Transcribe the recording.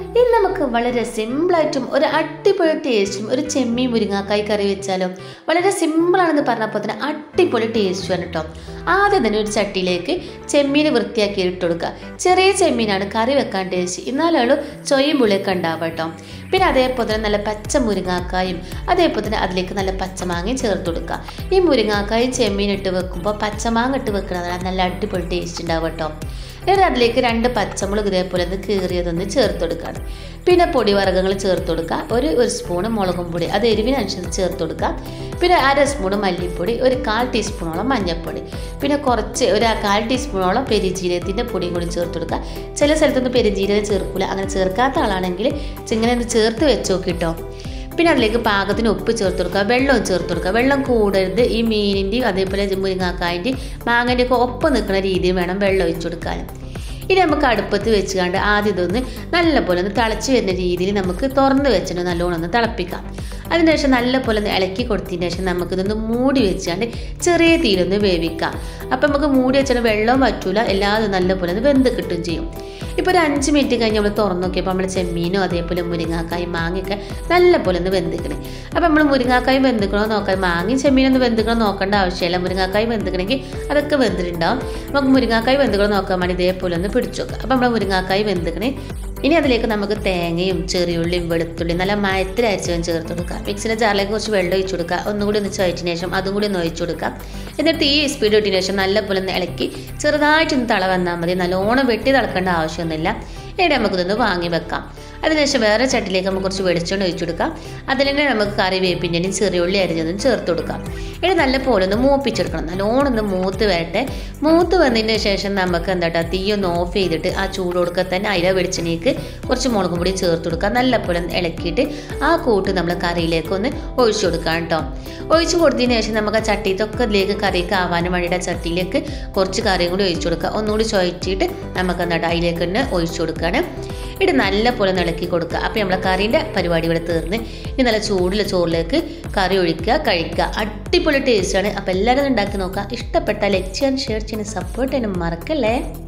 ഇനി നമുക്ക് വളരെ സിമ്പിളായിട്ടും ഒരു അടിപൊളി ടേസ്റ്റും ഒരു ചെമ്മീൻ മുരിങ്ങാക്കായി കറി വെച്ചാലോ വളരെ സിമ്പിളാണെന്ന് പറഞ്ഞപ്പോൾ തന്നെ അടിപൊളി ടേസ്റ്റുമാണ് കേട്ടോ ആദ്യം തന്നെ ഒരു ചട്ടിയിലേക്ക് ചെമ്മീൻ വൃത്തിയാക്കി ഇട്ട് കൊടുക്കുക ചെറിയ ചെമ്മീനാണ് കറി വെക്കാൻ ടേസ്റ്റ് എന്നാലും ചൊയ്യും പുളിയൊക്കെ ഉണ്ടാവുക കേട്ടോ പിന്നെ അതേപോലെ തന്നെ നല്ല പച്ച മുരിങ്ങാക്കായും അതേപോലെ തന്നെ അതിലേക്ക് നല്ല പച്ചമാങ്ങയും ചേർത്ത് കൊടുക്കുക ഈ മുരിങ്ങാക്കായും ചെമ്മീൻ ഇട്ട് വെക്കുമ്പോൾ പച്ചമാങ്ങ ഇട്ട് വെക്കുന്നതാണ് നല്ല അടിപൊളി ടേസ്റ്റ് ഉണ്ടാവും കേട്ടോ എന്നിട്ട് അതിലേക്ക് രണ്ട് പച്ചമുളക് ഇതേപോലെ ഒന്ന് കീറിയതൊന്ന് ചേർത്ത് കൊടുക്കുകയാണ് പിന്നെ പൊടി വർഗ്ഗങ്ങൾ ചേർത്ത് കൊടുക്കുക ഒരു ഒരു സ്പൂണ് മുളകും പൊടി അത് എരിവിനനുസരിച്ച് ചേർത്ത് കൊടുക്കുക പിന്നെ അര സ്പൂണ് മല്ലിപ്പൊടി ഒരു കാൽ ടീസ്പൂണോളം മഞ്ഞൾപ്പൊടി പിന്നെ കുറച്ച് ഒരു കാൽ ടീസ്പൂണോളം പെരിജീരകത്തിൻ്റെ പൊടിയും കൂടി ചേർത്ത് കൊടുക്കുക ചില സ്ഥലത്തൊന്നും പെരിജീരകം ചേർക്കില്ല അങ്ങനെ ചേർക്കാത്ത ആളാണെങ്കിൽ ഇങ്ങനെ ഒന്ന് ചേർത്ത് വെച്ച് നോക്കിട്ടോ പിന്നെ അതിലേക്ക് പാകത്തിന് ഉപ്പ് ചേർത്ത് കൊടുക്കുക വെള്ളവും ചേർത്ത് കൊടുക്കുക വെള്ളം കൂടരുത് ഈ മീനിൻ്റെയും അതേപോലെ മുരിങ്ങാക്കായൻ്റെയും മാങ്ങൻ്റെയും ഒക്കെ ഒപ്പം നിൽക്കുന്ന രീതിയിൽ വേണം വെള്ളം ഒഴിച്ചു കൊടുക്കാൻ ഇനി നമുക്ക് അടുപ്പത്ത് വെച്ചുകൊണ്ട് ആദ്യം ഇതൊന്ന് നല്ലപോലെ ഒന്ന് തിളച്ച് വരുന്ന രീതിയിൽ നമുക്ക് തുറന്ന് വെച്ചിട്ട് നല്ലോണം ഒന്ന് തിളപ്പിക്കാം അതിനുശേഷം നല്ലപോലെ ഒന്ന് ഇളക്കി കൊടുത്തതിന് ശേഷം നമുക്കിതൊന്ന് മൂടി വെച്ചാണ്ട് ചെറിയ തീരൊന്ന് വേവിക്കാം അപ്പം നമുക്ക് മൂടി വെച്ചാൽ വെള്ളവും പറ്റൂല എല്ലാതും നല്ലപോലെ ഒന്ന് വെന്ത് കിട്ടും ചെയ്യും ഇപ്പോൾ ഒരു അഞ്ച് മിനിറ്റ് കഴിഞ്ഞ് നമ്മൾ തുറന്നു നോക്കിയപ്പോൾ നമ്മൾ ചെമ്മീനോ അതേപോലെ മുരിങ്ങാക്കായും മാങ്ങയൊക്കെ നല്ലപോലെ ഒന്ന് വെന്തിക്കണേ അപ്പോൾ നമ്മൾ മുരിങ്ങാക്കായും വെന്തിക്കണോ നോക്കാൻ മാങ്ങയും ചെമ്മീനൊന്നും വെന്തിക്കണോ നോക്കേണ്ട ആവശ്യമില്ല മുരിങ്ങാക്കായും വെന്തിക്കണമെങ്കിൽ അതൊക്കെ വെന്തിട്ടുണ്ടാവും നമുക്ക് മുരിങ്ങാക്കായി വെന്തുക്കണോ നോക്കാൻ വേണ്ടി ഇതേപോലെ ഒന്ന് പിടിച്ചു നോക്കാം അപ്പോൾ നമ്മൾ മുരിങ്ങാക്കായി വെന്തിക്കണേ ഇനി അതിലേക്ക് നമുക്ക് തേങ്ങയും ചെറിയുള്ളിയും വെളുത്തുള്ളിയും നല്ല മയത്തിൽ അരച്ചതും ചേർത്ത് കൊടുക്കുക മിക്സിൻ്റെ ജാറിലേക്ക് കുറച്ച് വെള്ളം ഒഴിച്ചു കൊടുക്കുക ഒന്നുകൂടി ഒന്ന് ചോദിച്ചതിന് ശേഷം അതും കൂടി ഒന്ന് ഒഴിച്ചു കൊടുക്കാം എന്നിട്ട് ഈ സ്പീഡ് ഇട്ടതിന് ശേഷം നല്ലപോലെ ഒന്ന് ഇളക്കി ചെറുതായിട്ടൊന്ന് തള വന്നാൽ മതി നല്ലോണം വെട്ടി തിളക്കേണ്ട ആവശ്യമൊന്നുമില്ല എന്നിട്ട് നമുക്കിതൊന്ന് വാങ്ങി വെക്കാം അതിനുശേഷം വേറെ ചട്ടിലേക്ക് നമുക്ക് കുറച്ച് വെളിച്ചെണ്ണ ഒഴിച്ചു കൊടുക്കാം അതിൽ തന്നെ നമുക്ക് കറിവേപ്പിൻ്റെയും ചെറിയുള്ളി അരിഞ്ഞതും ചേർത്ത് കൊടുക്കാം ഇനി നല്ല പോലെ ഒന്ന് മൂപ്പിച്ചെടുക്കണം നല്ലോണം ഒന്ന് മൂത്ത് വരട്ടെ മൂത്ത് വന്നതിന് ശേഷം നമുക്ക് എന്താ തീ ഒന്ന് ഓഫ് ചെയ്തിട്ട് ആ ചൂട് കൊടുക്കുക തന്നെ അയില വെളിച്ചെണ്ണയ്ക്ക് കുറച്ച് മുളകും പൊടി ചേർത്ത് കൊടുക്കുക നല്ല പോലെ ഒന്ന് ഇളക്കിയിട്ട് ആ കൂട്ട് നമ്മൾ കറിയിലേക്ക് ഒന്ന് ഒഴിച്ചു കൊടുക്കാം കേട്ടോ ഒഴിച്ചു കൊടുത്തതിന് ശേഷം നമുക്ക് ആ ചട്ടിയിലൊക്കെ ഇതിലേക്ക് കറിക്ക് ആവാനും വേണ്ടിയിട്ട് ആ ചട്ടിയിലേക്ക് കുറച്ച് കറിയും കൂടി ഒഴിച്ചു കൊടുക്കുക ഒന്നുകൂടി ചുഴറ്റിയിട്ട് നമുക്ക് എന്താ അതിലേക്ക് തന്നെ ഒഴിച്ചു കൊടുക്കുകയാണ് ഇത് നല്ല പോലെ ഒന്ന് ഇളക്കി കൊടുക്കുക അപ്പോൾ നമ്മളെ കറീൻ്റെ പരിപാടി ഇവിടെ തീർന്ന് ഇനി നല്ല ചൂടുള്ള ചോറിലേക്ക് കറി ഒഴിക്കുക കഴിക്കുക അടിപൊളി ടേസ്റ്റാണ് അപ്പോൾ എല്ലാവരും ഉണ്ടാക്കി നോക്കുക ഇഷ്ടപ്പെട്ടാൽ ലൈക്ക് ചെയ്യാൻ ഷെയർ ചെയ്യാൻ സപ്പോർട്ട് ചെയ്യാനും മറക്കല്ലേ